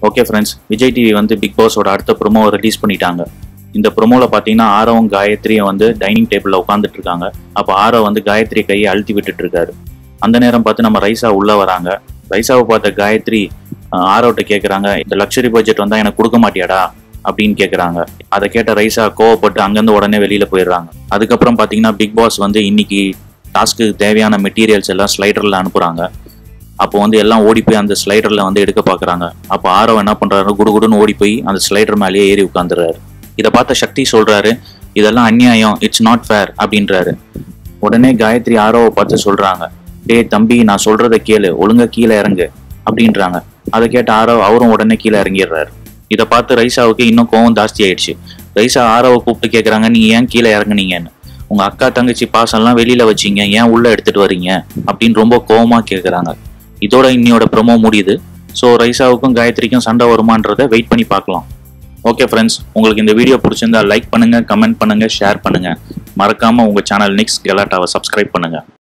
okay friends Vijay TV வந்து big பாஸோட அடுத்த ப்ரொமோவை ரிலீஸ் பண்ணிட்டாங்க இந்த ப்ரொமோவில் பார்த்தீங்கன்னா ஆரவும் காயத்ரியும் வந்து டைனிங் டேபிளில் உட்காந்துட்டு இருக்காங்க அப்போ ஆரவ் வந்து காயத்ரி கையை அழுத்தி விட்டுட்டு இருக்காரு அந்த நேரம் பார்த்து நம்ம ரைசா உள்ளே வராங்க ரைசாவை பார்த்த காயத்ரி அஹ், ஆரவ்கிட்ட கேட்குறாங்க இந்த லக்ஸரி பட்ஜெட் வந்தால் எனக்கு கொடுக்க மாட்டியாடா அப்படின்னு கேட்குறாங்க அதை கேட்ட ரைசா கோவப்பட்டு அங்கேருந்து உடனே வெளியில் போயிடுறாங்க அதுக்கப்புறம் பார்த்தீங்கன்னா பிக் பாஸ் வந்து இன்னைக்கு டாஸ்க்கு தேவையான மெட்டீரியல்ஸ் எல்லாம் ஸ்லைடரில் அனுப்புகிறாங்க அப்போ வந்து எல்லாம் ஓடி போய் அந்த ஸ்லைடரில் வந்து எடுக்க பார்க்குறாங்க அப்போ ஆரவ் என்ன பண்ணுறாரு குடுகுடுன்னு ஓடி போய் அந்த ஸ்லைடர் மேலேயே ஏறி உட்காந்துறாரு இதை பார்த்த சக்தி சொல்கிறாரு இதெல்லாம் அநியாயம் இட்ஸ் நாட் ஃபேர் அப்படின்றாரு உடனே காயத்ரி ஆரோவை பார்த்து சொல்கிறாங்க டேய் தம்பி நான் சொல்கிறத கேளு ஒழுங்கா கீழே இறங்கு அப்படின்றாங்க அதை கேட்ட ஆரவ் அவரும் உடனே கீழே இறங்கிடுறாரு இதை பார்த்து ரைசாவுக்கு இன்னும் கோவம் ஜாஸ்தி ஆயிடுச்சு ரைசா ஆரவை கூப்பிட்டு கேட்குறாங்க நீங்கள் ஏன் கீழே இறங்குனீங்கன்னு உங்கள் அக்கா தங்கச்சி பாசம்லாம் வெளியில் வச்சீங்க ஏன் உள்ளே எடுத்துகிட்டு வரீங்க அப்படின்னு ரொம்ப கோவமாக கேட்குறாங்க இதோட இன்னியோட ப்ரொமோ முடியுது ஸோ ரைசாவுக்கும் காயத்ரிக்கும் சண்டை வருமான்றதை வெயிட் பண்ணி பார்க்கலாம் ஓகே ஃப்ரெண்ட்ஸ் உங்களுக்கு இந்த வீடியோ பிடிச்சிருந்தா லைக் பண்ணுங்க கமெண்ட் பண்ணுங்க ஷேர் பண்ணுங்க மறக்காம உங்க சேனல் நெக்ஸ்ட் கெலாட்டாவை சப்ஸ்கிரைப் பண்ணுங்க